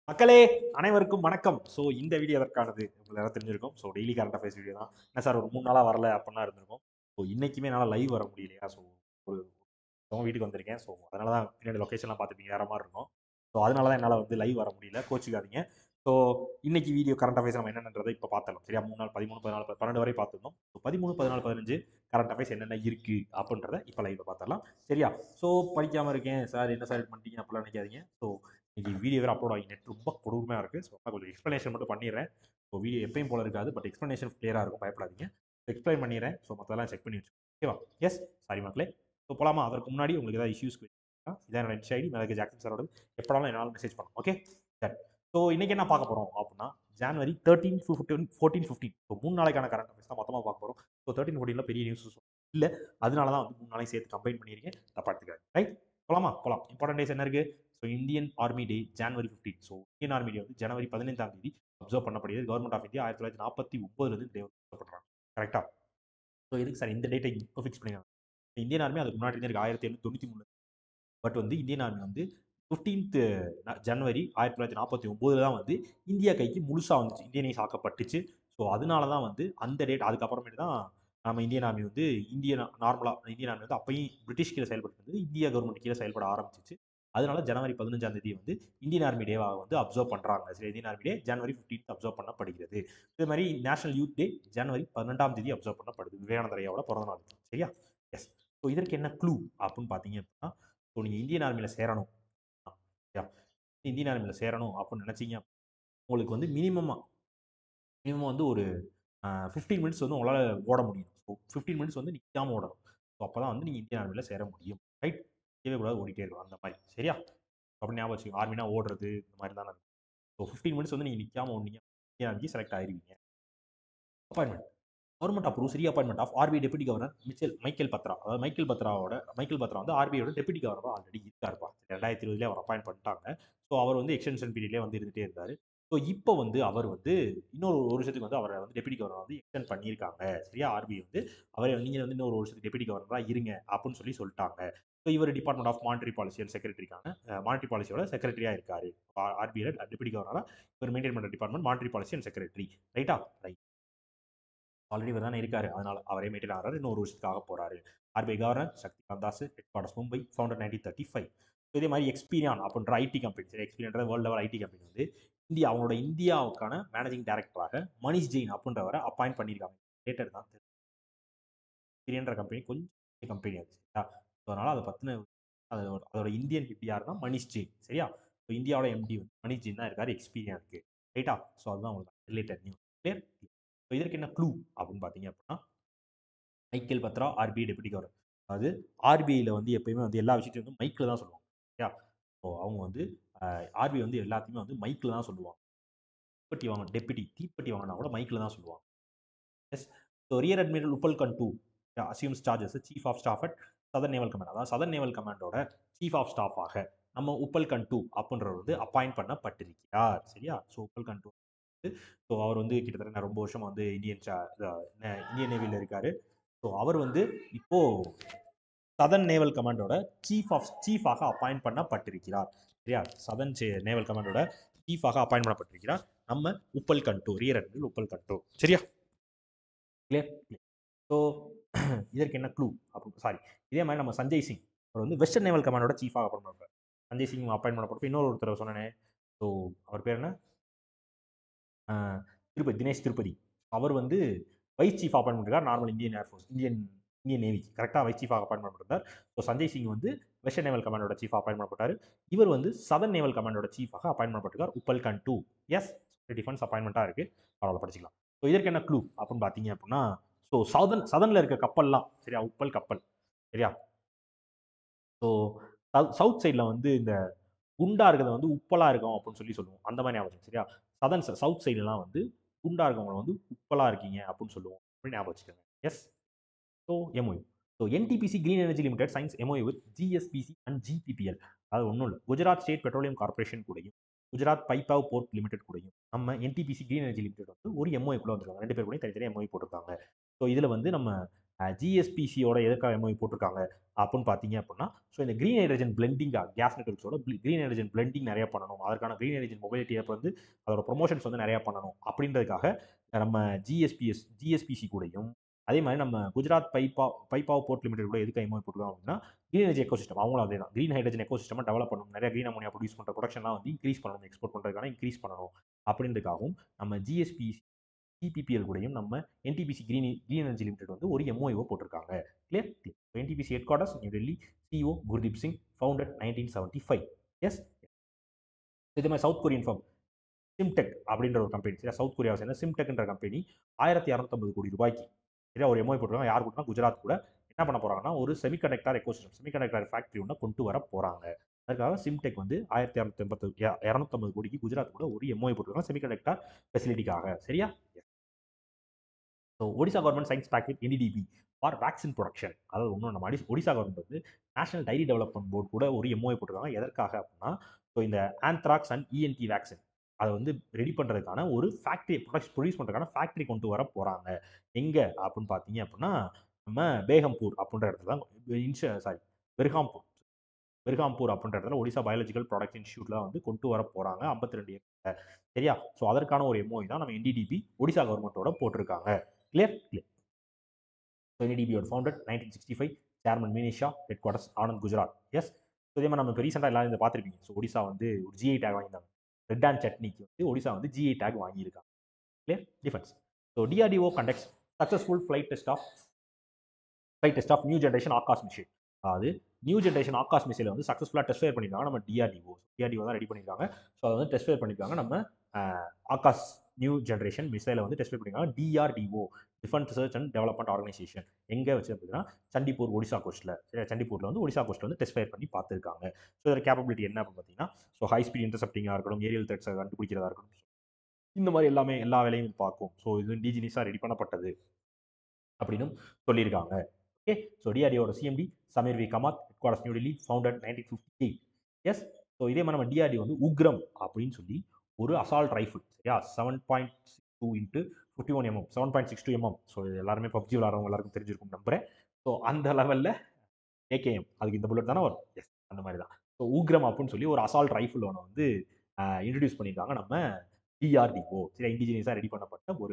மக்களே அனைவருக்கும் வணக்கம் ஸோ இந்த வீடியோ எதற்கானது உங்களுக்கு எல்லாம் தெரிஞ்சிருக்கும் so daily current affairs video தான் என்ன சார் ஒரு மூணு நாளாக வரல அப்படின்னா இருந்திருக்கும் ஸோ இன்னைக்குமே என்னால் லைவ் வர முடியலையா ஸோ ஒரு உங்கள் வீட்டுக்கு வந்திருக்கேன் ஸோ அதனால தான் பின்னாடி லொக்கேஷன்லாம் பார்த்துப்பீங்க வேற மாதிரி இருக்கும் ஸோ அதனால தான் என்னால் வந்து லைவ் வர முடியல கோச்சிக்காதீங்க ஸோ இன்னைக்கு வீடியோ கரண்ட் அஃபேர்ஸ் நம்ம என்னன்றதை இப்போ பார்த்தலாம் சரியா மூணு நாள் பதிமூணு பதினாலு ப- பன்னெண்டு வரை பார்த்துருந்தோம் ஸோ பதிமூணு பதினாலு பதினஞ்சு கரண்ட் அஃபேர்ஸ் என்னென்ன இருக்கு அப்படின்றத இப்போ லைவ்ல பார்த்தரலாம் சரியா ஸோ படிக்காமல் இருக்கேன் சார் என்ன சார் பண்ணிட்டீங்க அப்படிலாம் நினைக்காதீங்க ஸோ இன்னைக்கு வீடியோ வேறு அப்லோட் ஆகி நெட் ரொம்ப கொடுமையாக இருக்குது ஸோ நான் கொஞ்சம் எக்ஸ்ப்ளனேஷன் மட்டும் பண்ணிடுறேன் ஸோ வீடியோ எப்பயும் போல இருக்காது பட் எக்ஸ்ப்ளனேஷன் கிளியராக இருக்கும் பயப்படாதீங்க எக்ஸ்பிளைன் பண்ணிடுறேன் ஸோ மற்றதெல்லாம் செக் பண்ணி வச்சுக்கோங்க ஓகேவா எஸ் சாரி மக்களே ஸோ போலாமா அதற்கு முன்னாடி உங்களுக்கு ஏதாவது இஷ்யூஸ் இதான் என்னோட இன்ஸ்டா ஐடி மேலே ஜாக்சன் சாரோட எப்படாலும் என்னால் மெசேஜ் பண்ணும் ஓகே சரி ஸோ இன்றைக்கி என்ன பார்க்க போகிறோம் அப்படின்னா January thirteen fifteen fourteen fifteen so மூணு நாளைக்கான கரண்ட் அஃபேர்ஸ் தான் மொத்தமாக பார்க்க போகிறோம் ஸோ தேர்ட்டின் ஃபோர்டீனில் பெரிய நியூஸ் இல்லை அதனால தான் வந்து மூணு நாளைக்கு சேர்த்து கம்பைன் பண்ணியிருக்கேன் தப்பா எடுத்துக்காது ரைட் போலாமா போலாம் இம்பார்ட்டன்ட் டேஸ் என்ன இருக்கு so Indian Army Day January fifteen so Indian Army Day வந்து ஜனவரி பதினைந்தாம் தேதி அப்சர்வ் பண்ணப்படுகிறது கவர்மெண்ட் ஆஃப் இந்தியா ஆயிரத்தி தொள்ளாயிரத்தி நாற்பத்தி ஒன்பதுலேருந்து டே பண்ணுறாங்க கரெக்டாக ஸோ எதுக்கு சார் இந்த டேட்டை இப்போ ஃபிக்ஸ் பண்ணிருக்காங்க இந்தியன் ஆர்மி அதுக்கு முன்னாடி இருக்கு ஆயிரத்தி எழுநூத்தி தொண்ணூற்றி மூணு பட் வந்து இந்தியன் ஆர்மி வந்து ஃபிஃப்டீன்த் ஜனவரி ஆயிரத்தி தொள்ளாயிரத்தி நாற்பத்தி ஒம்போதில் தான் வந்து இந்தியா கைக்கு முழுசாக வந்துச்சு இந்தியனைஸ் ஆக்கப்பட்டுச்சு ஸோ அதனால தான் வந்து அந்த டேட் அதுக்கப்புறமேட்டு தான் நம்ம இந்தியன் ஆர்மி வந்து இந்தியன் நார்மலாக இந்தியன் ஆர்மி வந்து அப்பயும் பிரிட்டிஷ் கீழே செயல்பட்டு இருந்தது இந்திய கவர்மெண்ட் கீழே செயல்பட ஆரம்பிச்சிச்சு அதனால ஜனவரி பதினஞ்சாம் தேதி வந்து இந்தியன் ஆர்மி டேவாக வந்து அப்சர்வ் பண்ணுறாங்க சரி Indian Army Day January fifteenth observe பண்ணப்படுகிறது இது மாதிரி நேஷனல் யூத் டே ஜனவரி பன்னெண்டாம் தேதி அப்சர்வ் பண்ணப்படுது விவேகானந்த ஐயாவோட பிறந்த நாள் சரியா எஸ் ஸோ இதற்கு என்ன க்ளூ அப்படின்னு பார்த்தீங்க அப்படின்னா ஸோ நீங்கள் இந்தியன் ஆர்மியில் சேரணும் சரியா இந்தியன் ஆர்மியில் சேரணும் அப்படின்னு நினச்சிங்க உங்களுக்கு வந்து மினிமமாக மினிமம் வந்து ஒரு ஃபிஃப்டீன் மினிட்ஸ் வந்து உங்களால் ஓட முடியும் ஸோ ஃபிஃப்டீன் மினிட்ஸ் வந்து நிற்காம ஓடணும் ஸோ அப்போ தான் வந்து நீங்கள் இந்தியன் ஆர்மியில் சேர முடியும் ரைட் நிற்கவே கூடாது ஓடிட்டே இருக்கும் அந்த மாதிரி சரியா அப்படி ஞாபகம் வச்சுக்கோங்க ஆர்மினா ஓடுறது இந்த மாதிரி தானே இருக்கும் ஸோ ஃபிஃப்டீன் மினிட்ஸ் வந்து நீங்கள் நிற்காம ஓடினீங்க இந்தியன் ஆர்மிக்கு செலக்ட் ஆயிருவீங்க அப்பாயின்மெண்ட் கவர்மெண்ட் அப்ரூவ் சரி appointment of RBI deputy governor Michal Michael Patra அதாவது மைக்கேல் பத்ராவோட மைக்கேல் பத்ரா வந்து ஆர்பிஐயோட டெபுட்டி கவர்னர் ஆல்ரெடி இருக்காருப்பா ரெண்டாயிரத்தி இருபதுலேயே அவர் அப்பாயின்ட் பண்ணிட்டாங்க ஸோ அவர் வந்து எக்ஸ்டென்ஷன் பீரியட்லேயே வந்து இருந்துகிட்டே இருந்தார் ஸோ இப்போ வந்து அவர் வந்து இன்னொரு ஒரு வருஷத்துக்கு வந்து அவரை வந்து டெபுட்டி கவர்னர் வந்து எக்ஸ்டெண்ட் பண்ணியிருக்காங்க சரியா ஆர்பிஐ வந்து அவரை நீங்கள் வந்து இன்னொரு வருஷத்துக்கு டெபுட்டி கவர்னராக இருங்க அப்படின்னு சொல்லி சொல்லிட்டாங்க ஸோ இவர் department of monetary policy and செக்ரட்டரிக்கான மானிட்டரி பாலிசியோட செக்ரட்டரியாக இருக்காரு ஆர்பிஐ டெபுட்டி கவர்னராக இவர் மெயின்டைன் பண்ணுற department monetary policy and secretary ரைட்டா ரைட் ஆல்ரெடி இவர் தானே இருக்காரு அதனால அவரே மெயின்டைன் ஆகிறாரு இன்னொரு வருஷத்துக்காக போறாரு RBI governor Shaktikant Das headquarters Mumbai founder nineteen thirty five இதே மாதிரி எக்ஸ்பீரியான் அப்படின்ற ஐடி கம்பெனி சரி எக்ஸ்பீரியன்ற வேர்ல்டு லெவல் ஐடி கம்பெனி வந்து இந்தியா அவங்களோட இந்தியாவுக்கான மேனேஜிங் டைரக்டராக மணிஷ் ஜெயின் அப்படின்றவரை அப்பாயிண்ட் பண்ணியிருக்காங்க லேட்டர் தான் எக்ஸ்பீரியன்ற கம்பெனி கொஞ்சம் கம்பெனி அது சரியா ஸோ அதனால அதை பற்றின அதோட அதோட இந்தியன் ஹெட் யாருன்னா மணிஷ் ஜெயின் சரியா ஸோ இந்தியாவோட எம்டி வந்து மணிஷ் ஜெயின் தான் இருக்காரு எக்ஸ்பீரியனுக்கு ரைட்டா ஸோ அதுதான் உங்களுக்கு ரிலேட்டட் நியூஸ் கிளியர் ஸோ இதற்கு என்ன க்ளூ அப்படின்னு பார்த்தீங்க அப்படின்னா Michael Patra RBI deputy governor அதாவது ஆர்பிஐயில் வந்து எப்பயுமே வந்து எல்லா விஷயத்தையும் வந்து மைக்கில் தான் சொல்லுவாங்க சரியா ஸோ அவங்க வந்து ஆர்பிஐ வந்து எல்லாத்தையுமே வந்து மைக்கில் தான் சொல்லுவாங்க தீப்பெட்டி வாங்க டெபுட்டி தீப்பெட்டி வாங்கினா கூட மைக்கில் தான் சொல்லுவாங்க yes so rear admiral Upal Kundu assumes charges chief of staff at southern naval command அதாவது சதன் நேவல் கமாண்டோட சீஃப் ஆஃப் ஸ்டாஃபாக நம்ம உப்பல் கன் டூ அப்படின்றவர் வந்து அப்பாயிண்ட் பண்ணப்பட்டிருக்கிறார் சரியா so Upal Kundu so அவர் வந்து கிட்டத்தட்ட நான் ரொம்ப வருஷம் வந்து இந்தியன் சா நே- இந்தியன் நேவியில் இருக்காரு ஸோ அவர் வந்து இப்போ சதன் நேவல் கமாண்டோட சீஃப் ஆஃப் சீஃபாக அப்பாயிண்ட் பண்ணப்பட்டிருக்கிறார் சரியா சதன் நேவல் கமாண்டோட சீஃபாக அப்பாயிண்ட் பண்ணப்பட்டிருக்கிறார் நம்ம உப்பல் கண்டோ ரியர் அட்மிரல் உப்பல் கண்டோ சரியா கிளியர் ஸோ இதற்கு என்ன க்ளூ அப்படி சாரி இதே மாதிரி நம்ம சஞ்சய் சிங் அவர் வந்து வெஸ்டர்ன் நேவல் கமாண்டோட சீஃபாக அப்பாயிண்ட் பண்ணுறாரு சஞ்சய் சிங் அப்பாயிண்ட் பண்ணப்பட்டு இன்னொரு ஒருத்தர் சொன்னேனே ஸோ அவர் பேர் என்ன ஆஹ் திருப்பதி தினேஷ் திருப்பதி அவர் வந்து வைஸ் சீஃப் அப்பாயின்ட் பண்ணிருக்கார் normal Indian air force Indian Indian navy கரெக்டாக வைஸ் சீஃபாக அப்பாயின்ட் பண்ணிருந்தார் ஸோ சஞ்சய் சிங் வந்து வெஸ்டர்ன் நேவல் கமாண்டோட சீஃப் அப்பாயின்ட் பண்ணப்பட்டார் இவர் வந்து சதன் நேவல் கமாண்டோட சீஃபாக அப்பாயின்ட் பண்ணப்பட்டிருக்கார் Upal Kundu yes defence அப்பாயின்மெண்ட்டாக இருக்குது பரவாயில்ல படிச்சிக்கலாம் ஸோ இதற்கு என்ன க்ளூ அப்படின்னு பார்த்தீங்க அப்படின்னா ஸோ சதன் சதனில் இருக்க கப்பல்லாம் சரியா உப்பல் கப்பல் சரியா ஸோ சவுத் சைடில் வந்து இந்த குண்டா இருக்கிறத வந்து உப்பலா இருக்கும் அப்படின்னு சொல்லி சொல்லுவோம் அந்த மாதிரி ஞாபகம் வச்சுக்கோங்க, சரியா சதன் சவுத் சைடுலாம் வந்து குண்டா இருக்கவங்கள வந்து உப்பலா இருக்கீங்க அப்படின்னு சொல்லுவோம் அப்படின்னு ஞாபகம் வச்சுக்கோங்க yes so MOU so NTPC green energy limited signs MOU with GSPC and GBPL அது ஒன்றும் இல்லை குஜராத் ஸ்டேட் பெட்ரோலியம் கார்பரேஷன் கூடயும் குஜராத் பைப்பாவ் போர்ட் லிமிடெட் கூடயும் நம்ம என்டிபிசி கிரீன் எனர்ஜி லிமிடெட் வந்து ஒரு எம்ஓஐக்குள்ள வந்திருக்காங்க ரெண்டு பேர் கூட தனித்தனி எம்ஓஐ போட்டிருக்காங்க ஸோ இதில் வந்து நம்ம ஜிஎஸ்பிசியோட எதுக்காக எம்ஓ போட்டிருக்காங்க அப்படின்னு பார்த்தீங்க அப்படின்னா ஸோ இந்த க்ரீன் ஹைட்ரஜன் பிளெண்டிங்காக கேஸ் நெட்ஒர்க்ஸோட க்ரீன் ஹைட்ரஜன் பிளெண்டிங் நிறைய பண்ணணும் அதற்கான க்ரீன் ஹைட்ரஜன் மொபைலிட்டி ஆப் வந்து அதோட ப்ரொமோஷன்ஸ் வந்து நிறையா பண்ணணும் அப்படின்றதுக்காக நம்ம ஜிஎஸ்பிஎஸ் ஜிஎஸ்பிசி கூடயும் அதே மாதிரி நம்ம குஜராத் பைப்பா பைப்பாவ் போர்ட் லிமிடெட் கூட எதுக்கு எம்ஓ போட்டுருக்கோம் அப்படின்னா க்ரீன் எனர்ஜி எக்கோ சிஸ்டம் அவங்களும் அதே தான் green hydrogen ecosystem develop பண்ணணும் நிறைய க்ரீன் அமோனியா ப்ரொடியூஸ் பண்ணுற ப்ரொடக்ஷன்லாம் வந்து இன்க்ரீஸ் பண்ணணும் எக்ஸ்போர்ட் பண்ணுறதுக்கான இன்க்ரீஸ் பண்ணணும் அப்படின்றதுக்காகவும் நம்ம ஜிஎஸ்பி சிபிபிஎல் கூடயும் நம்ம NTPC green green energy limited வந்து ஒரு எம்ஓஓ போட்டிருக்காங்க clear clear NTPC headquarters new Delhi CEO Gurdeep Singh founded nineteen seventy five yes இதே மாதிரி சவுத் கொரியன் ஃபார்ம் சிம்டெக் அப்படின்ற ஒரு கம்பெனி சரியா சவுத் கொரியாவை சேர்ந்த சிம்டெக்ன்ற கம்பெனி ஆயிரத்தி இரநூத்தம்பது கோடி ரூபாய்க்கு சரியா ஒரு எம்ஓ போட்டிருக்காங்க யார் கூட்டினா குஜராத் கூட என்ன பண்ண போறாங்கன்னா ஒரு செமிகண்டக்டர் எக்கோசிஸ்டம் செமிகண்டக்டர் ஃபேக்டரி ஒன்று கொண்டு வர போறாங்க அதுக்காக சிம்டெக் வந்து ஆயிரத்தி இரநூத்தி எண்பத்து இரநூத்தம்பது கோடிக்கு குஜராத் கூட ஒரு எம்ஓஐ போட்டிருக்காங்க செமிகண்டக்டர் ஃபெசிலிட்டிக்காக சரியா so Odisha government signs pact NDDB for vaccine production அதாவது ஒன்றும் நம்ம அடி ஒடிசா கவர்மெண்ட் வந்து நேஷனல் டைரி டெவலப்மெண்ட் போர்டு கூட ஒரு எம்ஓஐ போட்டிருக்காங்க எதற்காக அப்படின்னா ஸோ இந்த ஆந்த்ராக்ஸ் அண்ட் இஎன்டி வேக்சின் அதை வந்து ரெடி பண்ணுறதுக்கான ஒரு ஃபேக்ட்ரி ப்ரொடக்ட் ப்ரொடியூஸ் பண்ணுறதுக்கான ஃபேக்ட்ரி கொண்டு வர போகிறாங்க எங்கே அப்படின்னு பார்த்தீங்க அப்படின்னா நம்ம பேகம்பூர் அப்படின்ற இடத்துல தான் இன்ஷ சாரி பெர்காம்பூர் பெர்காம்பூர் அப்படின்ற இடத்துல ஒடிசா பயாலஜிக்கல் ப்ராடக்ட் இன்ஸ்டியூட்டில் வந்து கொண்டு வர போகிறாங்க ஐம்பத்தி ரெண்டு ஏக்கர் சரியா ஸோ அதற்கான ஒரு எம்ஓஐ தான் நம்ம என்டிடிபி ஒடிசா கவர்மெண்ட்டோட போட்டிருக்காங்க கிளியர் கிளியர் ஸோ என்டிடிபியோட founded nineteen sixty five chairman Minisha headquarters Anand Gujarat yes so இதே மாதிரி நம்ம இப்போ ரீசெண்டாக எல்லாரும் இதை பார்த்துருப்பீங்க ஸோ ஒடிசா வந்து ஒரு ஜிஐ டேக் வாங்கியிருந்தாங்க ரெட் அண்ட் சட்னிக்கு வந்து ஒடிசா வந்து ஜிஐ டேக் வாங்கியிருக்காங்க clear defence so DRDO conducts successful flight test of flight test of new generation Akash missile அதாவது நியூ ஜென்ரேஷன் ஆகாஷ் மிசைலை வந்து சக்ஸஸ்ஃபுல்லாக டெஸ்ட் ஃபயர் பண்ணியிருக்காங்க நம்ம டிஆர்டிஓ டிஆர்டிஓ தான் ரெடி பண்ணியிருக்காங்க ஸோ அதை வந்து டெஸ்ட் ஃபயர் பண்ணியிருக்காங்க நம்ம ஆகாஷ் நியூ ஜென்ரேஷன் மிசைலை வந்து டெஸ்ட் ஃபயர் பண்ணியிருக்காங்க DRDO defence research and development organisation எங்கே வச்சு அப்படின்னா சண்டிப்பூர் ஒடிசா கோஸ்ட்டில் சரி சண்டிப்பூரில் வந்து ஒடிசா கோஸ்ட்டில் வந்து டெஸ்ட் ஃபயர் பண்ணி பார்த்துருக்காங்க ஸோ இதோட கேப்பபிலிட்டி என்ன அப்படின்னு பார்த்தீங்கன்னா ஸோ ஹை ஸ்பீட் இன்டர்செப்டிங்காக இருக்கட்டும் ஏரியல் த்ரெட்ஸை கண்டுபிடிக்கிறதா இருக்கட்டும் இந்த மாதிரி எல்லாமே எல்லா வேலையும் இது பார்க்கும் ஸோ இது இண்டிஜினியஸாக ரெடி பண்ணப்பட்டது அப்படின்னு சொல்லியிருக்காங்க ஓகே ஸோ டிஆர்டியோட CMD Sameer V Kamat headquarters new Delhi founded nineteen fifty eight yes so இதே மாதிரி நம்ம டிஆர்டி வந்து உக்ரம் அப்படின்னு சொல்லி ஒரு அசால்ட் ரைஃபிள் சரியா seven point two into fifty one mm seven point six two mm so இது எல்லாருமே பப்ஜி விளாட்றவங்க எல்லாருக்கும் தெரிஞ்சிருக்கும் நம்புறேன் ஸோ அந்த லெவலில் ஏகேஎம் அதுக்கு இந்த புல்லட் தானே வரும் எஸ் அந்த மாதிரி தான் ஸோ உக்ரம் அப்படின்னு சொல்லி ஒரு அசால்ட் ரைஃபிள் ஒன்று வந்து இன்ட்ரடியூஸ் பண்ணியிருக்காங்க நம்ம டிஆர்டிஓ சரி இண்டிஜினியஸாக ரெடி பண்ணப்பட்ட ஒரு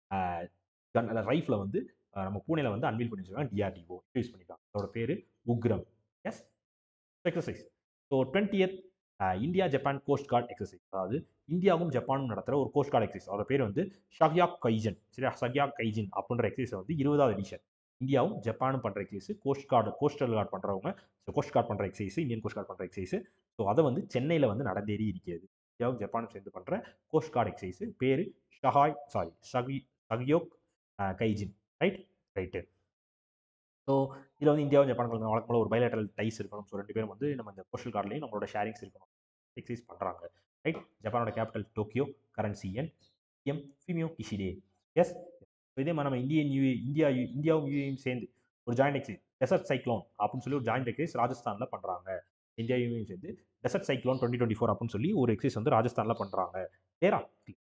கன் ரைஃபிளை வந்து அஹ், நம்ம பூனேல வந்து அன்வீல் பண்ணி வச்சிருக்காங்க டிஆர்டிஓ இன்ட்ரடியூஸ் பண்ணியிருக்காங்க அதோட பேர் Ugram yes exercise so twentieth India Japan coast guard exercise அதாவது இந்தியாவும் ஜப்பானும் நடத்துகிற ஒரு கோஸ்ட் கார்டு எக்ஸசைஸ் அதோட பேர் வந்து ஷக்யாக் கைஜன் சரியா ஷக்யாக் கைஜின் அப்படின்ற எக்ஸசைஸ் வந்து இருபதாவது எடிஷன் இந்தியாவும் ஜப்பானும் பண்ணுற exercise coast guard coastal guard பண்ணுறவங்க ஸோ கோஸ்ட் கார்டு பண்ணுற எக்ஸசைஸ் இந்தியன் கோஸ்ட் கார்டு பண்ணுற எக்ஸசைஸ் ஸோ அதை வந்து சென்னையில் வந்து நடந்தேறி இருக்கிறது இந்தியாவும் ஜப்பானும் சேர்ந்து பண்ணுற கோஸ்ட் கார்டு எக்ஸசைஸ் பேர் ஷஹாய் சாரி ஷகி Sahyog Kaijin right right so இதில் வந்து இந்தியாவும் ஜப்பானுக்கு வழக்கம் போல ஒரு பைலேட்டரல் டைஸ் இருக்கணும் ஸோ ரெண்டு பேரும் வந்து நம்ம இந்த கோஸ்டல் கார்ட்லேயும் நம்மளோட ஷேரிங்ஸ் இருக்கணும் எக்ஸசைஸ் பண்ணுறாங்க ரைட் ஜப்பானோட capital Tokyo currency yen M Fumio Kishida yes இதே மாதிரி நம்ம இந்தியன் யூ இந்தியா யு- இந்தியாவும் யூஏயும் சேர்ந்து ஒரு ஜாயிண்ட் எக்ஸைஸ் டெசர்ட் சைக்ளோன் அப்படின்னு சொல்லி ஒரு ஜாயிண்ட் எக்ஸைஸ் ராஜஸ்தானில் பண்ணுறாங்க இந்தியா யூஏயும் சேர்ந்து desert cyclone twenty twenty four அப்படின்னு சொல்லி ஒரு எக்ஸைஸ் வந்து ராஜஸ்தானில் பண்ணுறாங்க ஏரா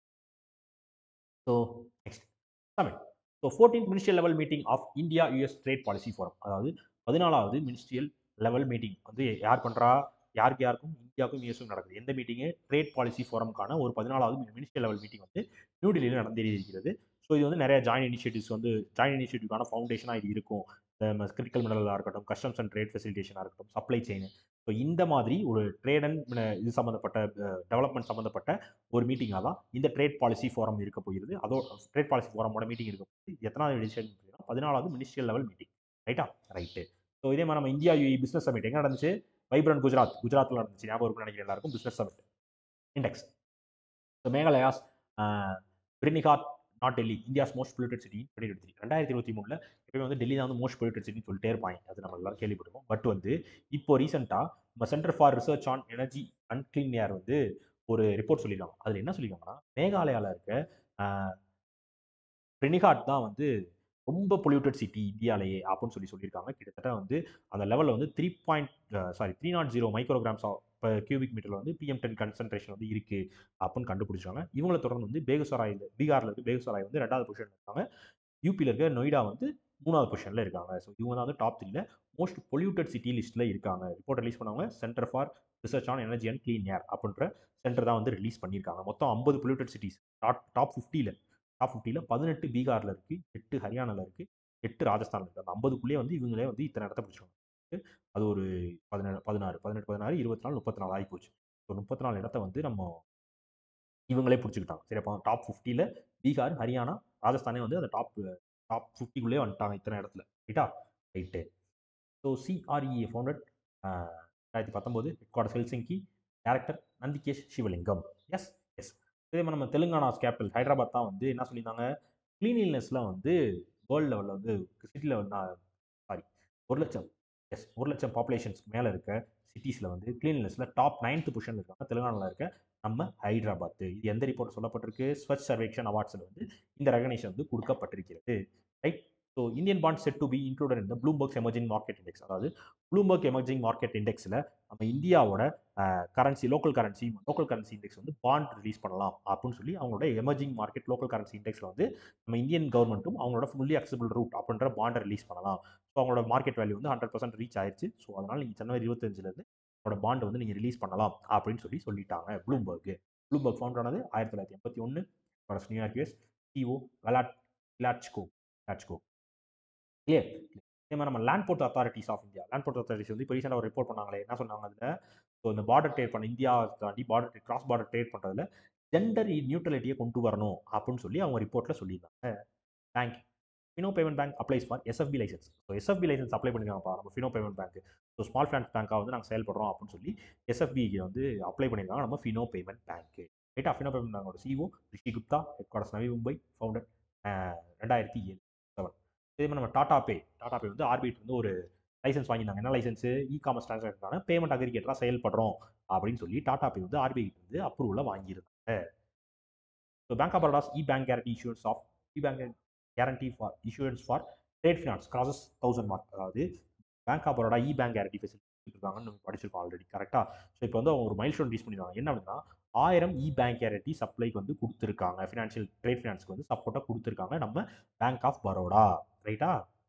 so next Tamil so fourteen ministerial level meeting of India US trade policy forum அதாவது பதினாலாவது மினிஸ்ட்ரியல் லெவல் மீட்டிங் வந்து யார் பண்ணுறா யாருக்கு யாருக்கும் இந்தியாவுக்கும் யூஎஸுக்கும் நடக்குது எந்த மீட்டிங்கு ட்ரேட் பாலிசி ஃபோரம்க்கான ஒரு பதினாலாவது மினிஸ்ட்ரியல் லெவல் மீட்டிங் வந்து நியூ டெல்லியில் நடந்தேறி இருக்கிறது ஸோ இது வந்து நிறைய ஜாயின் இனிஷியேட்டிவ்ஸ் வந்து ஜாயின் இனிஷியேட்டிவ்க்கான ஃபவுண்டேஷனாக இது இருக்கும் கிரிட்டிக்கல் மினரலாக இருக்கட்டும் கஸ்டம்ஸ் அண்ட் ட்ரேட் ஃபெசிலிட்டேஷனாக இருக்கட்டும் சப்ளை செயின் ஸோ இந்த மாதிரி ஒரு ட்ரேட் அண்ட் இது சம்மந்தப்பட்ட டெவலப்மெண்ட் சம்மந்தப்பட்ட ஒரு மீட்டிங்காக தான் இந்த ட்ரேட் பாலிசி ஃபோரம் இருக்க போகிறது அதோட ட்ரேட் பாலிசி ஃபோரமோட மீட்டிங் இருக்க போகுது எத்தனாவது எடிஷன் பதினாலாவது மினிஸ்ட்ரியல் லெவல் மீட்டிங் ரைட்டா ரைட்டு ஸோ இதே மாதிரி நம்ம இந்தியா யூஇ பிஸ்னஸ் சமிட் எங்கே நடந்துச்சு வைப்ரண்ட் குஜராத் குஜராத்தில் நடந்துச்சு ஞாபகம் இருக்குன்னு நினைக்கிறேன் எல்லாருக்கும் business summit index so Meghalaya's Byrnihat not Delhi India's most polluted city twenty twenty three ரெண்டாயிரத்தி இருபத்தி மூணில் எப்பவுமே வந்து டெல்லி தான் வந்து மோஸ்ட் பொல்யூட்டட் சிட்டின்னு சொல்லிட்டே இருப்பாங்க அது நம்ம எல்லாரும் கேள்விப்பட்டிருக்கோம் பட் வந்து இப்போ ரீசெண்டாக நம்ம centre for research on energy and clean air வந்து ஒரு ரிப்போர்ட் சொல்லியிருக்காங்க அதில் என்ன சொல்லியிருக்காங்கன்னா மேகாலயாவில் இருக்க பிரினிகாட் தான் வந்து ரொம்ப பொல்யூட்டட் சிட்டி இந்தியாவிலேயே அப்படின்னு சொல்லி சொல்லியிருக்காங்க கிட்டத்தட்ட வந்து அந்த லெவலில் வந்து three point sorry three nought zero micrograms இப்போ கியூபிக் மீட்டரில் வந்து பிஎம் டென் கன்சன்ட்ரேஷன் வந்து இருக்குது அப்படின்னு கண்டுபிடிச்சாங்க இவங்கள தொடர்ந்து வந்து பேகுசராயில் பீகாரில் இருக்க பேகுசராய் வந்து ரெண்டாவது பொசிஷன் இருக்காங்க யூபியில் இருக்க நொய்டா வந்து மூணாவது பொசிஷனில் இருக்காங்க ஸோ இவங்க தான் வந்து டாப் த்ரீல மோஸ்ட் பொல்யூட்டட் சிட்டி லிஸ்ட்டில் இருக்காங்க ரிப்போர்ட் ரிலீஸ் பண்ணவங்க centre for research on energy and clean air அப்படின்ற சென்டர் தான் வந்து ரிலீஸ் பண்ணியிருக்காங்க மொத்தம் ஐம்பது பொல்யூட்டட் சிட்டிஸ் டாப் டாப் ஃபிஃப்டியில் டாப் ஃபிஃப்டியில் பதினெட்டு பீகாரில் இருக்குது எட்டு ஹரியானாவில் இருக்குது எட்டு ராஜஸ்தானில் இருக்குது அந்த ஐம்பதுக்குள்ளேயே வந்து இவங்களே வந்து இத்தனை இடத்த பிடிச்சிருவாங்க அது ஒரு பதினேழு பதினாறு பதினெட்டு பதினாறு இருபத்தி நாலு முப்பத்தி நாலு ஆகி போச்சு ஸோ முப்பத்தி நாலு இடத்த வந்து நம்ம இவங்களே பிடிச்சிக்கிட்டாங்க சரி அப்போ டாப் ஃபிஃப்டியில் பீகார் ஹரியானா ராஜஸ்தானே வந்து அந்த டாப் டாப் ஃபிஃப்டிக்குள்ளே வந்துட்டாங்க இத்தனை இடத்துல ரைட்டா ரைட்டு ஸோ சிஆர்இஏ ஃபவுண்டட் ரெண்டாயிரத்தி பத்தொம்போது headquarters Helsinki director Nandikesh Sivalingam yes yes இதே மாதிரி நம்ம தெலுங்கானாஸ் கேபிட்டல் ஹைதராபாத் தான் வந்து என்ன சொல்லியிருந்தாங்க க்ளீனில்னஸில் வந்து வேர்ல்டு லெவலில் வந்து சிட்டி லெவல் சாரி ஒரு லட்சம் எஸ் ஒரு லட்சம் பாப்புலேஷன்ஸ்க்கு மேலே இருக்க சிட்டிஸில் வந்து க்ளீன்லினஸில் டாப் நைன்த் பொசிஷன் இருக்காங்க தெலுங்கானாவில் இருக்க நம்ம ஹைதராபாத் இது எந்த ரிப்போர்ட் சொல்லப்பட்டிருக்கு ஸ்வச் சர்வேக்ஷன் அவார்ட்ஸில் வந்து இந்த ரெகனேஷன் வந்து கொடுக்கப்பட்டிருக்கிறது right so Indian bond set to be included இந்த ப்ளூம்பர்க் எமர்ஜிங் மார்க்கெட் இண்டெக்ஸ் அதாவது ப்ளூம்பர்க் எமர்ஜிங் மார்க்கெட் இண்டெக்ஸில் நம்ம இந்தியாவோட currency local currency local currency index வந்து பாண்ட் ரிலீஸ் பண்ணலாம் அப்படின்னு சொல்லி அவங்களோட எமர்ஜிங் மார்க்கெட் லோக்கல் கரன்சி இண்டெக்ஸில் வந்து நம்ம இந்தியன் கவர்மெண்ட்டும் அவங்களோட ஃபுல்லி அக்சபிள் ரூட் அப்படின்ற பாண்டை ரிலீஸ் பண்ணலாம் ஸோ அவங்களோட மார்க்கெட் வேல்யூ வந்து ஹண்ட்ரட் பர்சன்ட் ரீச் ஆயிடுச்சு ஸோ அதனால் நீங்கள் ஜனவரி இருபத்தஞ்சிலேருந்து அவங்களோட பாண்டை வந்து நீங்கள் ரிலீஸ் பண்ணலாம் அப்படின்னு சொல்லி சொல்லிட்டாங்க ப்ளூம்பர்க் ப்ளூம்பர்க் ஃபவுண்ட் ஆனது ஆயிரத்தி தொள்ளாயிரத்தி எண்பத்தி ஒன்று நியூயார்க் யூஎஸ் சிஓ கலாட் கிளாட்ச்கோ கிளாட்ச்கோ கிளியர் இதே மாதிரி நம்ம land port authorities of India land port authorities வந்து இப்போ ரீசெண்டாக ஒரு ரிப்போர்ட் பண்ணாங்களே என்ன சொன்னாங்க அதில் ஸோ இந்த பார்டர் ட்ரேட் பண்ண இந்தியா தாண்டி பார்டர் கிராஸ் பார்டர் ட்ரேட் பண்ணுறதுல ஜெண்டர் நியூட்ரலிட்டியை கொண்டு வரணும் அப்படின்னு சொல்லி அவங்க ரிப்போர்ட்டில் சொல்லியிருந்தாங்க bank Fino payment bank applies for SFB license so SFB license apply பண்ணிருக்காங்கப்பா நம்ம Fino payment bank so small finance பேங்காக வந்து நாங்கள் செயல்படுறோம் அப்படின்னு சொல்லி எஸ்எஃபிக்கு வந்து அப்ளை பண்ணியிருக்காங்க நம்ம ஃபினோ பேமெண்ட் பேங்க் ரைட்டா ஃபினோ பேமெண்ட் பேங்கோட CEO Rishi Gupta headquarters Navi Mumbai founder ரெண்டாயிரத்தி ஏழு செவன் இதே மாதிரி நம்ம டாடா பே டாடா பே வந்து ஆர்பிட் வந்து ஒரு லைசன்ஸ் வாங்கியிருந்தாங்க என்ன லைசன்ஸ் இ காமர்ஸ் ட்ரான்சாக்ஷனான பேமெண்ட் அக்ரிகேட்டராக செயல்படுறோம் அப்படின்னு சொல்லி டாடா பே வந்து ஆர்பிஐ வந்து அப்ரூவலில் வாங்கியிருந்தாங்க so bank of Baroda's e bank guarantee issuance of e bank guarantee for issuance for trade finance crosses thousand mark அதாவது bank of Baroda e bank guarantee facility இருக்காங்கன்னு நம்ம படிச்சிருக்கோம் ஆல்ரெடி கரெக்டாக ஸோ இப்போ வந்து அவங்க ஒரு மைல் ஸ்டோன் ரீஸ் பண்ணிருக்காங்க என்ன அப்படின்னா ஆயிரம் இ பேங்க் கேரண்டி சப்ளைக்கு வந்து கொடுத்துருக்காங்க ஃபினான்ஷியல் ட்ரேட் ஃபினான்ஸ்க்கு வந்து சப்போர்ட்டாக கொடுத்துருக்காங்க நம்ம பேங்க் ஆஃப் பரோடா ரைட்டா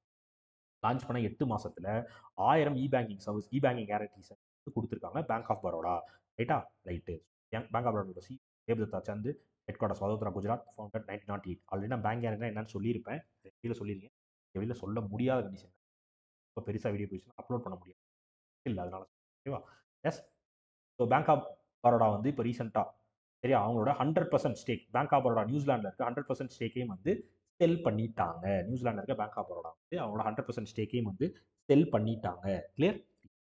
லான்ச் பண்ண எட்டு மாசத்துல ஆயிரம் e banking service e banking guarantees வந்து கொடுத்துருக்காங்க பேங்க் ஆஃப் பரோடா ரைட்டா right bank of Baroda C தேவ்தத்தா Chand headquarters Vadodara Gujarat founder nineteen nought eight already நான் பேங்க் கேரண்டி என்னன்னு சொல்லியிருப்பேன் வெளியில் சொல்லியிருக்கேன் வெளியில் சொல்ல முடியாத கண்டிஷன் இப்போ பெருசாக வீடியோ போயிடுச்சுன்னா அப்லோட் பண்ண முடியாது இல்லை அதனால ஓகேவா yes so bank of Baroda வந்து இப்போ ரீசெண்டாக சரியா அவங்களோட hundred percent stake bank of Baroda நியூசிலாண்டில் இருக்க ஹண்ட்ரட் பர்சன்ட் ஸ்டேக்கையும் வந்து செல் பண்ணிட்டாங்க நியூசிலாண்டில் இருக்க பேங்க் ஆஃப் பரோடா வந்து அவங்களோட ஹண்ட்ரட் பர்சன்ட் ஸ்டேக்கையும் வந்து செல் பண்ணிட்டாங்க clear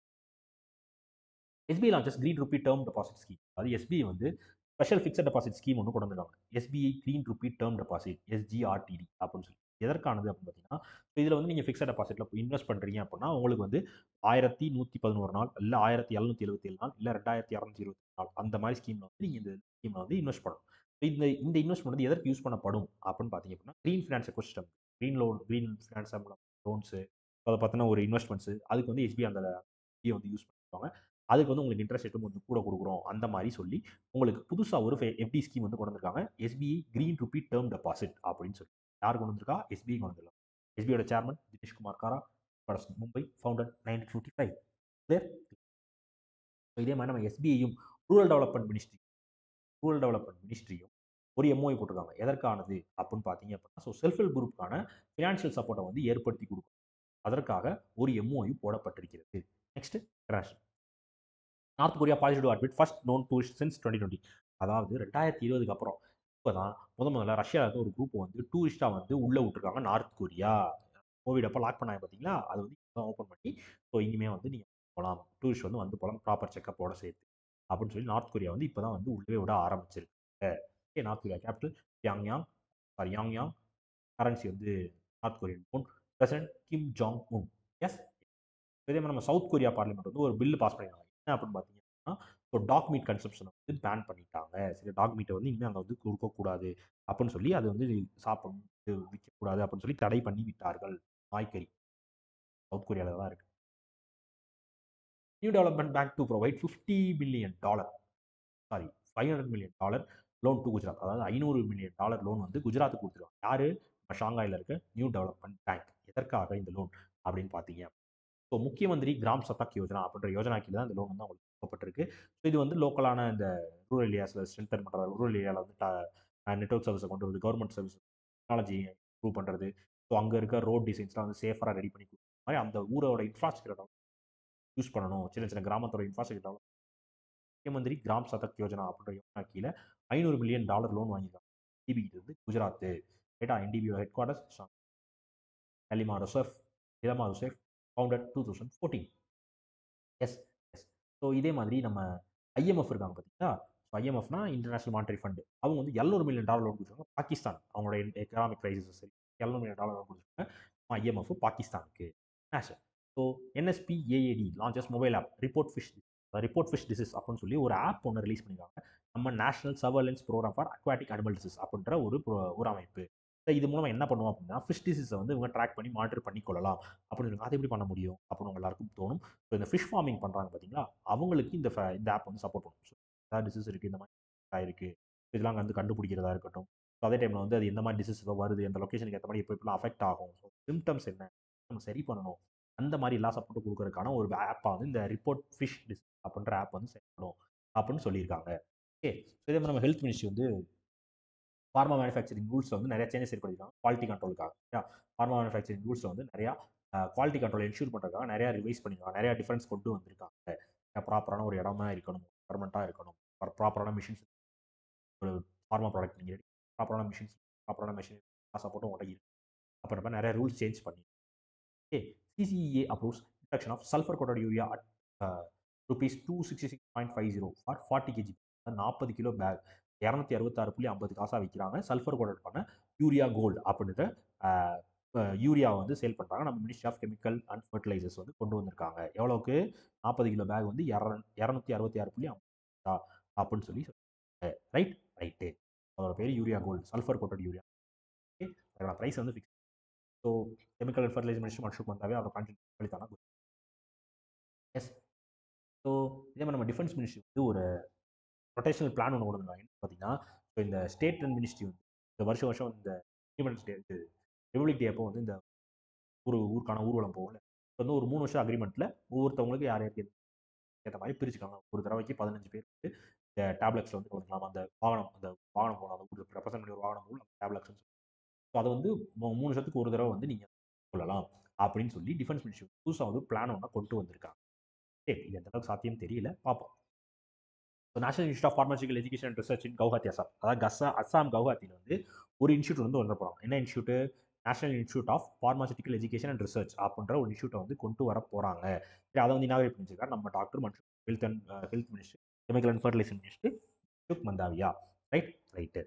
SBI launches green rupee term deposit scheme அது எஸ்பிஐ வந்து ஸ்பெஷல் ஃபிக்ஸட் டெபாசிட் ஸ்கீம் ஒன்று கொண்டு வந்திருக்காங்க SBI green rupee term deposit SGRTD அப்படின்னு சொல்லி எதற்கானது அப்படின்னு பார்த்தீங்கன்னா இதில் வந்து நீங்கள் ஃபிக்ஸட் டெபாசிட்டில் இன்வெஸ்ட் பண்ணுறீங்க அப்படின்னா உங்களுக்கு வந்து ஆயிரத்தி நூற்றி பதினோரு நாள் இல்லை ஆயிரத்தி எழுநூற்றி எழுபத்தி ஏழு நாள் இல்லை ரெண்டாயிரத்தி இரநூத்தி இருபத்தி நாள் அந்த மாதிரி ஸ்கீமில் வந்து நீங்கள் இந்த ஸ்கீமில் வந்து இன்வெஸ்ட் பண்ணணும் இந்த இந்த இன்வெஸ்ட்மெண்ட் வந்து எதற்கு யூஸ் பண்ணப்படும் அப்படின்னு பார்த்தீங்க அப்படின்னா green finance ecosystem green loan green finance loans அதை பார்த்தினா ஒரு இன்வெஸ்ட்மெண்ட்ஸு அதுக்கு வந்து எஸ்பிஐ அந்த எஸ்பிஐ வந்து யூஸ் பண்ணிருப்பாங்க அதுக்கு வந்து உங்களுக்கு இன்ட்ரெஸ்ட் ரேட்டும் கொஞ்சம் கூட கொடுக்குறோம் அந்த மாதிரி சொல்லி உங்களுக்கு புதுசாக ஒரு எஃப்டி ஸ்கீம் வந்து கொண்டு வந்திருக்காங்க SBI green rupee term deposit அப்படின்னு சொல்லி யார் கொண்டு வந்திருக்கா எஸ்பிஐ கொண்டு வந்திருக்காங்க எஸ்பிஐயோட chairman Dineshkumar Khara Mumbai founder nineteen fifty five clear இதே மாதிரி நம்ம எஸ்பிஐயும் rural development ministry rural development மினிஸ்ட்ரியும் ஒரு எம்ஓஐ போட்டிருக்காங்க எதற்கானது அப்படின்னு பார்த்தீங்க அப்படின்னா ஸோ செல்ஃப் ஹெல்ப் குரூப்புக்கான ஃபினான்ஷியல் சப்போர்ட்டை வந்து ஏற்படுத்தி கொடுக்கும் அதற்காக ஒரு எம்ஓஐ போடப்பட்டிருக்கிறது next crash North Korea policy to admit first non tourist since twenty twenty அதாவது ரெண்டாயிரத்தி இருபதுக்கு அப்புறம் இப்போ தான் முத முதல்ல ரஷ்யாவில் இருந்து ஒரு குரூப் வந்து டூரிஸ்ட்டாக வந்து உள்ளே விட்டுருக்காங்க நார்த் கொரியா கோவிட் அப்போ லாக் பண்ணாங்க பார்த்தீங்களா அது வந்து இப்போ ஓப்பன் பண்ணி ஸோ இனிமேல் வந்து நீங்கள் போகலாம் டூரிஸ்ட் வந்து வந்து போகலாம் ப்ராப்பர் செக்கப்போட சேர்த்து அப்படின்னு சொல்லி நார்த் கொரியா வந்து இப்போ தான் வந்து உள்ளே விட ஆரம்பிச்சிருக்கு okay north Korea capital யாங்யாங் sorry யாங்யாங் currency வந்து north Korean Moon president Kim Jong Un S இதே மாதிரி நம்ம சவுத் கொரியா பார்லிமெண்ட் வந்து ஒரு பில்லு பாஸ் பண்ணிருக்காங்க என்ன அப்படின்னு பார்த்தீங்கன்னா ஸோ டாக் மீட் கன்சப்ஷனை வந்து பேன் பண்ணிட்டாங்க சரி டாக் மீட்டை வந்து இனிமேல் அங்கே வந்து கொடுக்கக்கூடாது அப்படின்னு சொல்லி அது வந்து சாப்பிட விற்கக்கூடாது அப்படின்னு சொல்லி தடை பண்ணி விட்டார்கள் நாய்க்கறி சவுத் கொரியாவில் தான் இருக்கு new development bank to provide fifty million dollar sorry five hundred million dollar loan to Gujarat அதாவது ஐநூறு மில்லியன் டாலர் லோன் வந்து குஜராத்துக்கு கொடுத்துருவாங்க யாரு ஷாங்காயில் இருக்க நியூ டெவலப்மெண்ட் பேங்க் எதற்காக இந்த லோன் அப்படின்னு பார்த்தீங்க ஸோ முக்கிய மந்திரி கிராம் சதக் யோஜனா அப்படின்ற யோஜனா கீழே தான் இந்த லோன் வந்து அவங்களுக்கு கொடுக்கப்பட்டிருக்கு ஸோ இது வந்து லோக்கலான இந்த ரூரல் ஏரியாஸில் ஸ்ட்ரென்தன் பண்ணுற ரூரல் ஏரியாவில் வந்து நெட்ஒர்க் சர்வீஸை கொண்டு வருது கவர்மெண்ட் சர்வீஸ் டெக்னாலஜி இம்ப்ரூவ் பண்ணுறது ஸோ அங்கே இருக்க ரோட் டிசைன்ஸ்லாம் வந்து சேஃபராக ரெடி பண்ணி கொடுக்குற மாதிரி அந்த ஊரோட இன்ஃப்ராஸ்ட்ரக்சர் யூஸ் பண்ணணும் சின்ன சின்ன கிராமத்தோட இன்ஃப்ராஸ்ட்ரக்சர் முக்கிய மந்திரி கிராம் சதக் யோஜனா அப்படின்ற யோஜனா கீழே ஐநூறு மில்லியன் டாலர் லோன் வாங்கியிருக்காங்க என்டிபி இருந்து குஜராத் ரைட்டா என்டிபியோட ஹெட் குவார்ட்டர்ஸ் அலிமா ருசஃப் இலமா Rousseff founded two thousand fourteen yes yes so இதே மாதிரி நம்ம ஐஎம்எஃப் இருக்காங்க பார்த்தீங்களா ஸோ ஐஎம்எஃப்னா இன்டர்நேஷனல் மானிட்டரி ஃபண்டு அவங்க வந்து எழுநூறு மில்லியன் டாலர் லோன் கொடுத்துருக்காங்க பாகிஸ்தான் அவங்களோட எக்கனாமிக் கிரைசிஸ் சரி எழுநூறு மில்லியன் டாலர் லோன் கொடுத்துருக்காங்க ஐஎம்எஃப் பாகிஸ்தானுக்கு national so NSB AAD launches mobile app report fish report fish disease அப்படின்னு சொல்லி ஒரு ஆப் ஒன்று ரிலீஸ் பண்ணியிருக்காங்க நம்ம national surveillance programme for aquatic animal disease அப்படின்ற ஒரு ஒரு அமைப்பு ஸோ இது மூலமாக என்ன பண்ணுவோம் அப்படின்னா ஃபிஷ் டிசீஸை வந்து இவங்க ட்ராக் பண்ணி மானிட்டர் பண்ணி கொள்ளலாம் அப்படின்னு அது எப்படி பண்ண முடியும் அப்படின்னு உங்க எல்லாருக்கும் தோணும் ஸோ இந்த ஃபிஷ் ஃபார்மிங் பண்ணுறாங்க பார்த்தீங்களா அவங்களுக்கு இந்த இந்த ஆப் வந்து சப்போர்ட் பண்ணும் ஸோ ஏதாவது டிசீஸ் இருக்குது இந்த மாதிரி இருக்குது இதெல்லாம் வந்து கண்டுபிடிக்கிறதா இருக்கட்டும் ஸோ அதே டைமில் வந்து அது எந்த மாதிரி டிசீஸ் வருது எந்த லொக்கேஷனுக்கு ஏற்ற மாதிரி எப்போ எப்படிலாம் அஃபெக்ட் ஆகும் ஸோ சிம்டம்ஸ் என்ன நம்ம சரி பண்ணணும் அந்த மாதிரி எல்லா சப்போர்ட்டும் கொடுக்கறதுக்கான ஒரு ஆப்பாக வந்து இந்த ரிப்போர்ட் ஃபிஷ் டிஸ் அப்படின்ற ஆப் வந்து செயல்படும் அப்படின்னு சொல்லியிருக்காங்க ஓகே ஸோ இதே மாதிரி நம்ம ஹெல்த் மினிஸ்ட்ரி வந்து ஃபார்மா மேனுஃபேக்சரிங் ரூல்ஸ் வந்து நிறைய சேஞ்சஸ் ஏற்படுத்திருக்காங்க குவாலிட்டி கண்ட்ரோலுக்காக ஃபார்மா மேனுஃபேக்சரிங் ரூல்ஸ் வந்து நிறையா குவாலிட்டி கண்ட்ரோல் என்ஷூர் பண்ணுறதுக்காக நிறையா ரிவைஸ் பண்ணிருக்காங்க நிறையா டிஃபரன்ஸ் கொண்டு வந்திருக்காங்க ப்ராப்பரான ஒரு இடமா இருக்கணும் கவர்மெண்ட்டாக இருக்கணும் ப்ராப்பரான மிஷின்ஸ் ஒரு ஃபார்மா ப்ராடக்ட் நீங்கள் ப்ராப்பரான மிஷின்ஸ் ப்ராப்பரான மிஷின் சப்போர்ட்டும் உடனே இருக்கு அப்புறமா நிறைய ரூல்ஸ் சேஞ்ச் பண்ணி okay CCEA approves introduction of sulphur coated urea at rupees two sixty six point five zero for forty KG நாற்பது கிலோ பேக் இரநூத்தி அறுபத்தாறு புள்ளி ஐம்பது காசாக விற்கிறாங்க சல்ஃபர் கோட்டட் பண்ண யூரியா கோல்டு அப்படின்ற யூரியா வந்து சேல் பண்ணுறாங்க நம்ம ministry of chemical and fertilisers வந்து கொண்டு வந்திருக்காங்க எவ்வளோக்கு நாற்பது கிலோ பேக் வந்து இரநூத்தி அறுபத்தி ஆறு புள்ளி ஐம்பது அப்படின்னு சொல்லி ரைட் ரைட்டு அதோட பேர் urea gold sulphur coated urea okay அதோட ப்ரைஸ் வந்து fix so chemical and fertiliser minister Mansukh வந்தாவே அவரோட கான்டென்ட் கழித்தானா எஸ் ஸோ இதே மாதிரி நம்ம டிஃபென்ஸ் மினிஸ்ட்ரி வந்து ஒரு ரொட்டேஷனல் பிளான் ஒன்று கொண்டு வந்தாங்க பார்த்தீங்கன்னா இப்போ இந்த ஸ்டேட் அண்ட் மினிஸ்ட்ரி வந்து இந்த வருஷம் வருஷம் இந்த இண்டிபெண்டன்ஸ் டே இது ரிபப்ளிக் டே அப்போ வந்து இந்த ஒரு ஊருக்கான ஊர்வலம் போகல இப்போ வந்து ஒரு மூணு வருஷம் அக்ரிமெண்ட்டில் ஒவ்வொருத்தவங்களுக்கு யார் யாருக்கு ஏற்ற மாதிரி பிரிச்சுக்காங்க ஒரு தடவைக்கு பதினஞ்சு பேர் வந்து இந்த டேப்லெட்ஸில் வந்து கலந்துக்கலாம் அந்த வாகனம் அந்த வாகனம் போகணும் அந்த ஊர் ரெப்ரசென்ட் பண்ணி ஒரு வாகனம் போகணும் அந்த டேப்லெட்ஸ்னு ஸோ அதை வந்து மூணு வருஷத்துக்கு ஒரு தடவை வந்து நீங்கள் கொள்ளலாம் அப்படின்னு சொல்லி டிஃபென்ஸ் மினிஸ்ட்ரி புதுசாக வந்து பிளான் ஒன்று கொண்டு வந்திருக்காங்க சரி இது எந்த அளவுக்கு சாத்தியம் தெரியல பார்ப்போம் so national institute of pharmaceutical education and research in Guwahati Assam அதாவது கஸ்ஸா அஸ்ஸாம் கவுஹாத்தியில் வந்து ஒரு இன்ஸ்டியூட் வந்து வந்து போகிறாங்க என்ன institute national institute of pharmaceutical education and research அப்படின்ற ஒரு இன்ஸ்டியூட்டை வந்து கொண்டு வர போகிறாங்க சரி அதை வந்து இனாகிரேட் பண்ணிச்சிருக்காரு நம்ம டாக்டர் மற்றும் health and health minister chemical and fertiliser minister Sukh Mandaviya right right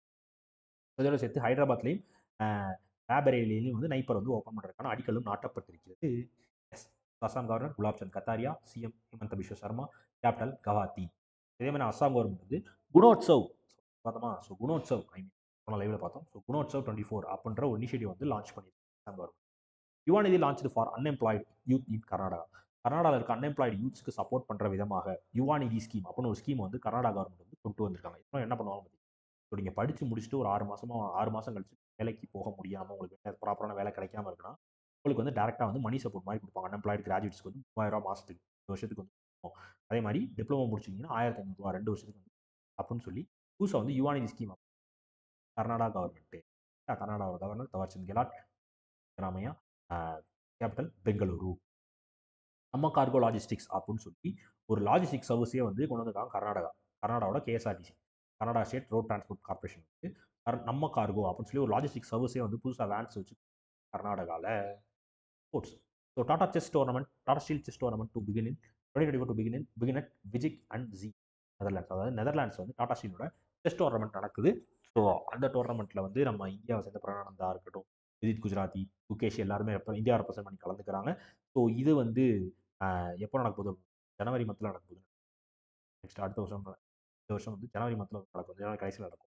இதோட சேர்த்து ஹைதராபாத்லேயும் ரேபரேலியிலையும் வந்து நைப்பர் வந்து ஓப்பன் பண்ணுறதுக்கான அடிக்கலும் நாட்டப்பட்டிருக்கிறது yes Assam governor Gulab Chand Kataria CM Himanta Biswa Sarma capital Guwahati இதே மாதிரி அசாம் கவர்மெண்ட் வந்து குணோத்சவ் பார்த்தோமா ஸோ குணோத்சவ் ஐ மீன் போன லைவில் பார்த்தோம் ஸோ குணோத்சவ் டுவெண்ட்டி ஃபோர் அப்படின்ற ஒரு இனிஷியேட்டிவ் வந்து லான்ச் பண்ணியிருக்காங்க Assam government யுவாநிதி launch for unemployed youth இன் கர்நாடகா கர்நாடகாவில் இருக்க அன்எம்ப்ளாய்டு யூத்ஸ்க்கு சப்போர்ட் பண்ணுற விதமாக யுவாநிதி ஸ்கீம் அப்படின்னு ஒரு ஸ்கீம் வந்து கர்நாடகா கவர்மெண்ட் வந்து கொண்டு வந்திருக்காங்க இப்போ என்ன பண்ணுவாங்க ஸோ நீங்கள் படித்து முடிச்சுட்டு ஒரு ஆறு மாதமாக ஆறு மாதம் கழிச்சு வேலைக்கு போக முடியாமல் உங்களுக்கு ப்ராப்பரான வேலை கிடைக்காம இருக்குன்னா உங்களுக்கு வந்து டேரெக்டாக வந்து மணி சப்போர்ட் மாதிரி கொடுப்பாங்க அன்எம்ப்ளாய்டு கிராஜுவேட்ஸ்க்கு வந்து மூவாயிரம் மாதத்துக்கு ரெண்டு வருஷத்துக்கு வந்து அதே மாதிரி டிப்ளமோ முடிச்சிங்கன்னா ஆயிரத்தி ஐநூறுரூவா ரெண்டு வருஷத்துக்கு வந்து அப்படின்னு சொல்லி புதுசாக வந்து யுவானிதி ஸ்கீம் கர்நாடகா கவர்மெண்ட்டு கர்நாடகாவோட கவர்னர் தவர்சந்த் கெலாட் ராமையா கேபிட்டல் பெங்களூரு நம்ம கார்கோ லாஜிஸ்டிக்ஸ் அப்படின்னு சொல்லி ஒரு லாஜிஸ்டிக் சர்வீஸே வந்து கொண்டு வந்திருக்காங்க கர்நாடகா கர்நாடகாவோட KSRTC Karnataka state road transport corporation வந்து நம்ம கார்கோ அப்படின்னு சொல்லி ஒரு லாஜிஸ்டிக் சர்வீஸே வந்து புதுசாக வேன்ஸ் வச்சு கர்நாடகாவில் sports so Tata chess tournament Tata steel chess tournament to begin in twenty twenty to begin in begin at Wijk aan Zee Netherlands அதாவது நெதர்லாண்ட்ஸ் வந்து டாடா ஸ்டீலோட செஸ் டோர்னமெண்ட் நடக்குது ஸோ அந்த டோர்னமெண்ட்டில் வந்து நம்ம இந்தியாவை சேர்ந்த பிரணானந்தா இருக்கட்டும் விதித் குஜராத்தி முகேஷ் எல்லாருமே இந்தியா ரெப்ரசென்ட் பண்ணி கலந்துக்கிறாங்க ஸோ இது வந்து எப்போ நடக்க போகுது ஜனவரி மந்தில் நடக்க போகுது நெக்ஸ்ட் அடுத்த வருஷம் இந்த வருஷம் வந்து ஜனவரி மந்தில் நடக்கும் ஜனவரி கடைசியில் நடக்கும்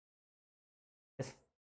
எஸ்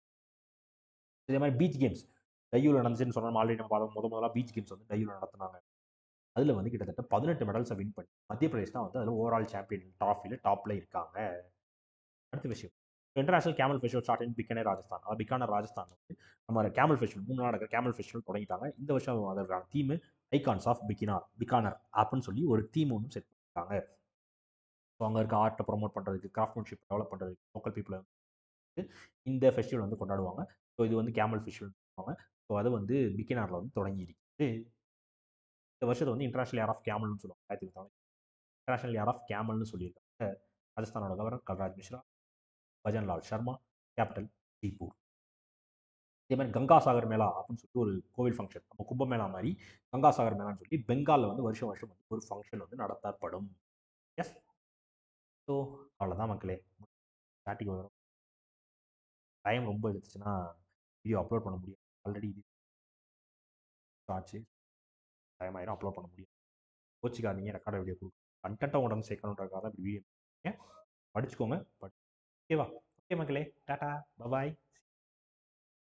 இதே மாதிரி பீச் கேம்ஸ் டையூவில் நடந்துச்சுன்னு சொன்னோம் ஆல்ரெடி நம்ம பார்த்தோம் முத முதலாக பீச் கேம்ஸ் வந்து டையூவில் நடத்துனாங்க அதில் வந்து கிட்டத்தட்ட பதினெட்டு மெடல்ஸை வின் பண்ணி மத்திய பிரதேஷ் தான் வந்து அதில் ஓவரால் சாம்பியன் ட்ராஃபியில் டாப்பில் இருக்காங்க அடுத்த விஷயம் international camel festival start in Bikaner Rajasthan அதாவது பிக்கானர் ராஜஸ்தான் வந்து நம்ம கேமல் ஃபெஸ்டிவல் மூணு நாள் நடக்கிற கேமல் ஃபெஸ்டிவல் தொடங்கிட்டாங்க இந்த வருஷம் அதற்கான theme icons of Bikaner Bikaner ஆப்னு சொல்லி ஒரு தீம் ஒன்றும் செட் பண்ணிருக்காங்க ஸோ அங்கே இருக்க ஆர்ட்டை ப்ரொமோட் பண்ணுறதுக்கு கிராஃப்ட்மேன்ஷிப் டெவலப் பண்ணுறதுக்கு லோக்கல் பீப்புளை இந்த ஃபெஸ்டிவல் வந்து கொண்டாடுவாங்க ஸோ இது வந்து கேமல் ஃபெஸ்டிவல் சொல்லுவாங்க ஸோ அது வந்து பிகினாரில் வந்து தொடங்கி இருக்குது இந்த வருஷத்தை வந்து இன்டர்நேஷனல் ஏர் ஆஃப் கேமல்னு சொல்லுவாங்க ஆயிரத்தி தொள்ளாயிரத்தி இன்டர்நேஷனல் ஏர் ஆஃப் கேமல்னு சொல்லியிருக்காங்க ராஜஸ்தானோட கவர்னர் கல்ராஜ் மிஸ்ரா பஜன்லால் சர்மா கேபிட்டல் ஜெய்ப்பூர் இதே மாதிரி கங்கா சாகர் மேளா அப்படின்னு சொல்லிட்டு ஒரு கோவில் ஃபங்க்ஷன் நம்ம கும்பமேளா மாதிரி கங்கா சாகர் மேளான்னு சொல்லி பெங்காலில் வந்து வருஷம் வருஷம் வந்து ஒரு ஃபங்க்ஷன் வந்து நடத்தப்படும் எஸ் ஸோ அவ்வளோதான் மக்களே ஸ்டார்டிங் வரும் டைம் ரொம்ப எடுத்துச்சுன்னா வீடியோ அப்லோட் பண்ண முடியும் ஆல்ரெடி இது ஆச்சு டைம் ஆயிரும் அப்லோட் பண்ண முடியும் கோச்சிக்காதீங்க ரெக்கார்ட் வீடியோ கொடுக்கும் கண்டென்ட்டை உடம்பு சேர்க்கணுன்றக்காக தான் இப்படி வீடியோ படிச்சுக்கோங்க பட் ஓகேவா ஓகே மக்களே டாட்டா பபாய்